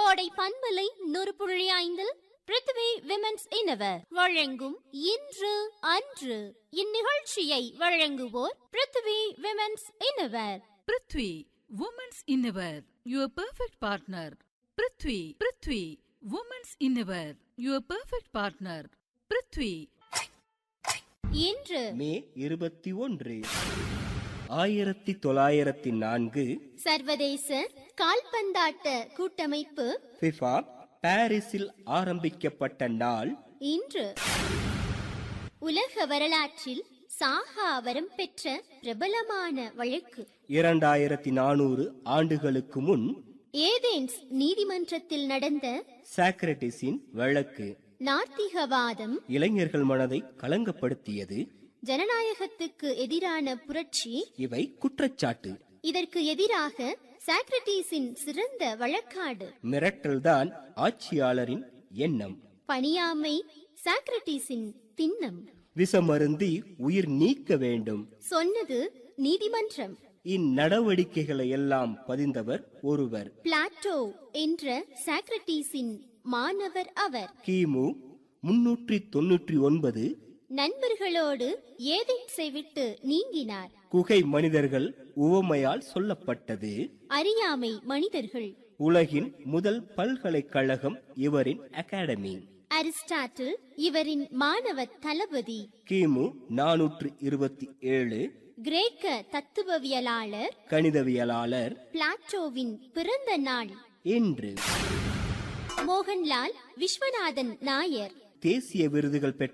கோடை பண்பலை நூறு புள்ளி ஐந்தில் பிருத்திவி விமென்ஸ் இனவர் வழங்கும் இன்று அன்று இந்நிகழ்ச்சியை வழங்குவோர் Prithvi women's innerwear Prithvi women's innerwear your perfect partner Prithvi Prithvi women's innerwear your perfect partner Prithvi இன்று மே இருபத்தி ஒன்று ஆயிரத்தி தொள்ளாயிரத்தி நான்கு சர்வதேச கால்பந்தாட்ட கூட்டமைப்பு ஃபிஃபா பாரிஸில் ஆரம்பிக்கப்பட்ட நாள் இன்று உலக வரலாற்றில் சாகா வரம் பெற்ற பிரபலமான வழக்கு இரண்டாயிரத்தி நானூறு ஆண்டுகளுக்கு முன் ஏதேன்ஸ் நீதிமன்றத்தில் நடந்த சாக்ரட்டிஸின் வழக்கு நாத்திகவாதம் இளைஞர்கள் மனதை கலங்கப்படுத்தியது ஜனநாயகத்துக்கு எதிரான புரட்சி இவை குற்றச்சாட்டு இதற்கு எதிராக சாக்ரட்டிஸின் சிறந்த வழக்காடு மிரட்டல்தான் ஆட்சியாளரின் எண்ணம் பணியாமை சாக்ரட்டிஸின் திண்ணம் விஷமருந்தி உயிர் நீக்க வேண்டும் சொன்னது நீதிமன்றம் இந்நடவடிக்கைகளை எல்லாம் பதிந்தவர் ஒருவர் பிளாட்டோ என்ற சாக்ரட்டிஸின் மாணவர் அவர் கிமு முன்னூற்றி தொன்னூற்றி ஒன்பது நண்பர்களோடு ஏதென்ஸை விட்டு நீங்கினார் குகை மனிதர்கள் உவமையால் சொல்லப்பட்டது அறியாமை மனிதர்கள் உலகின் முதல் பல்கலைக்கழகம் இவரின் அகாடமி அரிஸ்டாட்டில் இவரின் மாணவ தளபதி கிமு நானூற்று இருபத்தி ஏழு கிரேக்க தத்துவவியலாளர் கணிதவியலாளர் பிளாட்டோவின் பிறந்த நாள் என்று மோகன்லால் விஸ்வநாதன் நாயர் தேசிய விருதுகள் பெற்ற